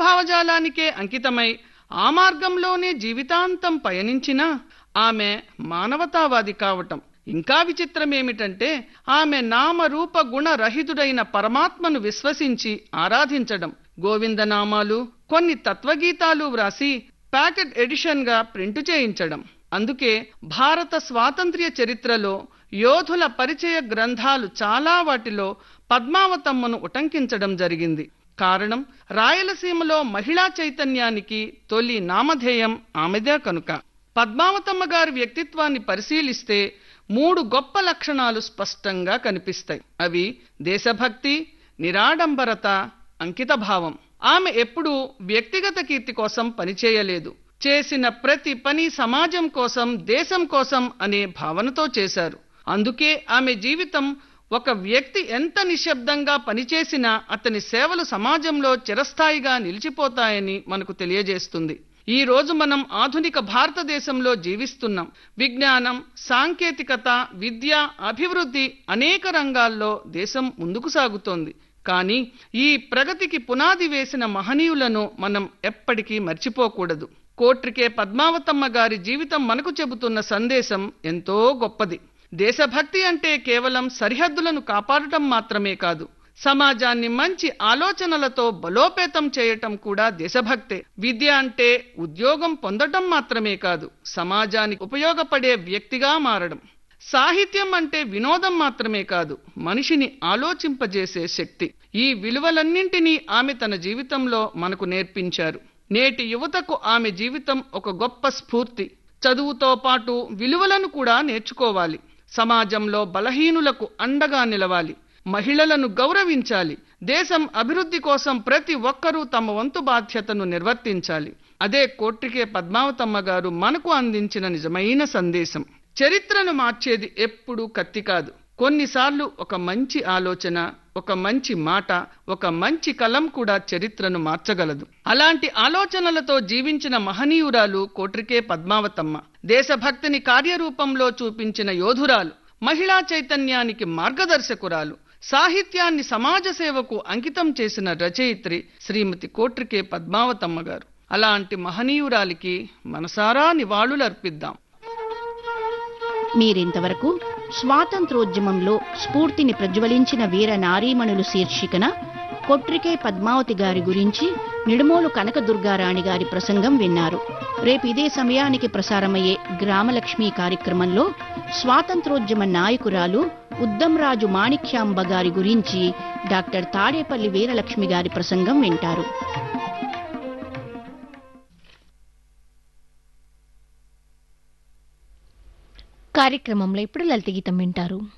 భావజాలానికే అంకితమై ఆ మార్గంలోనే జీవితాంతం పయనించినా ఆమె మానవతావాది కావటం ఇంకా విచిత్రమేమిటంటే ఆమె నామరూప గుణ రహితుడైన పరమాత్మను విశ్వసించి ఆరాధించడం గోవిందనామాలు కొన్ని తత్వగీతాలు వ్రాసి ప్యాకెట్ ఎడిషన్ గా ప్రింటు చేయించడం అందుకే భారత స్వాతంత్ర్య చరిత్రలో యోధుల పరిచయ గ్రంథాలు చాలా వాటిలో పద్మావతమ్మను ఉటంకించడం జరిగింది కారణం రాయలసీమలో మహిళా చైతన్యానికి తొలి నామధేయం ఆమెదే కనుక పద్మావతమ్మ గారి వ్యక్తిత్వాన్ని పరిశీలిస్తే మూడు గొప్ప లక్షణాలు స్పష్టంగా కనిపిస్తాయి అవి దేశభక్తి నిరాడంబరత అంకితభావం ఆమె ఎప్పుడూ వ్యక్తిగత కీర్తి కోసం పనిచేయలేదు చేసిన ప్రతి పని సమాజం కోసం దేశం కోసం అనే భావనతో చేశారు అందుకే ఆమె జీవితం ఒక వ్యక్తి ఎంత నిశ్శబ్దంగా పనిచేసినా అతని సేవలు సమాజంలో చిరస్థాయిగా నిలిచిపోతాయని మనకు తెలియజేస్తుంది ఈ రోజు మనం ఆధునిక భారతదేశంలో జీవిస్తున్నాం విజ్ఞానం సాంకేతికత విద్య అభివృద్ధి అనేక రంగాల్లో దేశం ముందుకు సాగుతోంది కానీ ఈ ప్రగతికి పునాది వేసిన మహనీయులను మనం ఎప్పటికీ మర్చిపోకూడదు కోట్రికే పద్మావతమ్మ గారి జీవితం మనకు చెబుతున్న సందేశం ఎంతో గొప్పది దేశభక్తి అంటే కేవలం సరిహద్దులను కాపాడటం మాత్రమే కాదు సమాజాన్ని మంచి ఆలోచనలతో బలోపేతం చేయటం కూడా దేశభక్తే విద్య అంటే ఉద్యోగం పొందటం మాత్రమే కాదు సమాజానికి ఉపయోగపడే వ్యక్తిగా మారడం సాహిత్యం అంటే వినోదం మాత్రమే కాదు మనిషిని ఆలోచింపజేసే శక్తి ఈ విలువలన్నింటినీ ఆమె తన జీవితంలో మనకు నేర్పించారు నేటి యువతకు ఆమె జీవితం ఒక గొప్ప స్ఫూర్తి చదువుతో పాటు విలువలను కూడా నేర్చుకోవాలి సమాజంలో బలహీనులకు అండగా నిలవాలి మహిళలను గౌరవించాలి దేశం అభివృద్ధి కోసం ప్రతి ఒక్కరూ తమ వంతు బాధ్యతను నిర్వర్తించాలి అదే కోట్రికే పద్మావతమ్మ గారు మనకు అందించిన నిజమైన సందేశం చరిత్రను మార్చేది ఎప్పుడూ కత్తి కాదు కొన్నిసార్లు ఒక మంచి ఆలోచన ఒక మంచి మాట ఒక మంచి కలం కూడా చరిత్రను మార్చగలదు అలాంటి ఆలోచనలతో జీవించిన మహనీయురాలు కోట్రికే పద్మావతమ్మ దేశభక్తిని కార్యరూపంలో చూపించిన యోధురాలు మహిళా చైతన్యానికి మార్గదర్శకురాలు సాహిత్యాన్ని సమాజ సేవకు అంకితం చేసిన రచయిత్రి శ్రీమతి కోట్రికే పద్మావతమ్మ గారు అలాంటి మహనీయురాలికి మనసారా నివాళులర్పిద్దాం మీరింతవరకు స్వాతంత్రోద్యమంలో స్ఫూర్తిని ప్రజ్వలించిన వీర నారీమణులు శీర్షికన కొట్రికే పద్మావతి గారి గురించి నిడుమోలు కనకదుర్గారాణి గారి ప్రసంగం విన్నారు రేపు ఇదే సమయానికి ప్రసారమయ్యే గ్రామలక్ష్మి కార్యక్రమంలో స్వాతంత్రోద్యమ నాయకురాలు ఉద్దంరాజు మాణిక్యాంబ గారి గురించి డాక్టర్ తాడేపల్లి వీరలక్ష్మి గారి ప్రసంగం వింటారు కార్యక్రమంలో ఇప్పుడు లలిత గీతం వింటారు